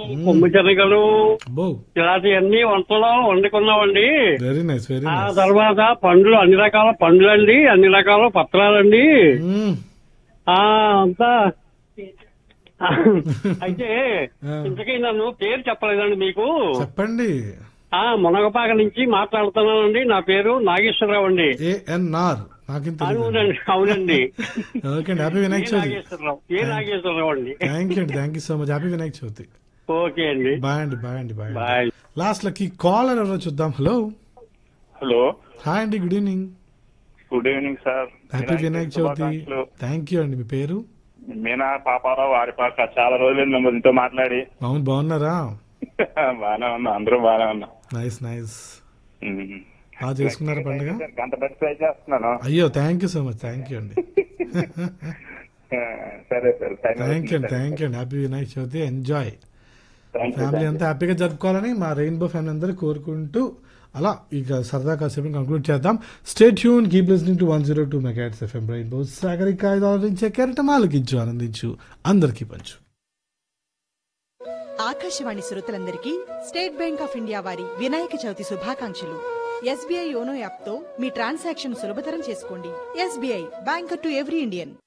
కొమ్ము శనగలు అబ్బో ఇలాంటివన్నీ వంటలో వండుకున్నామండి very nice very ah nice తర్వాత పండ్లు అన్ని రకాల పండ్లండి అన్ని రకాల పత్రాలండి ఆ అంతా అయితే ఆ. ఇంతకీ నన్ను పేరు చెప్పలేదండి మీకు చెప్పండి ఆ మునగపాక నుంచి మాట్లాడుతున్నానండి నా పేరు నాగేశ్వరరావు అండి ఏఎన్ఆర్ నాకేం తెలియదు అవునండి అవునండి ఓకే అండి హ్యాపీ ఏ వినాయక చవితి నాగేశ్వరరావు ఏ నాగేశ్వరరావు అండి థ్యాంక్ యూ అండి thank you so much happy Vinayaka Chavithi okay అండి బాయ్ అండి బాయ్ అండి bye bye last lucky caller ఎవరో చూద్దాం హలో హలో హాయ్ అండి good evening good evening sir happy Vinayaka Chavithi thank you అండి మీ పేరు మీనా పాపారావు వారిపాక చాలా రోజులైంది మీతో మాట్లాడి అవును బాగున్నారా బాగానే ఉన్నా అందరూ బాగానే ఉన్నా నైస్ నైస్ ఉమ్. బాగా చేసుకున్నారా పండుగ గంట బట్టి ట్రై చేస్తున్నాను అయ్యో thank you so much thank you అండి ఆ, సరే సార్ థ్యాంక్ యూ అండి థ్యాంక్ యూ అండి happy Vinayaka Chavithi enjoy thank you family అంతా హ్యాపీగా జరుపుకోవాలని మా రెయిన్బో ఫ్యామిలీ అందరూ కోరుకుంటూ అలా ఇక సరదా కాసేపు కంక్లూడ్ చేద్దాం stay tuned keep listening to one zero two megahertz FM rainbow Sagarika ఐదు ఆలోచించే కెరటం ఆలకించు ఆనందించు అందరికీ పంచు ఆకాశవాణి శ్రోతలందరికీ స్టేట్ బ్యాంక్ ఆఫ్ ఇండియా వారి వినాయక చవితి శుభాకాంక్షలు ఎస్బీఐ యోనో యాప్ తో మీ ట్రాన్సాక్షన్ సులభతరం చేసుకోండి SBI bank to every Indian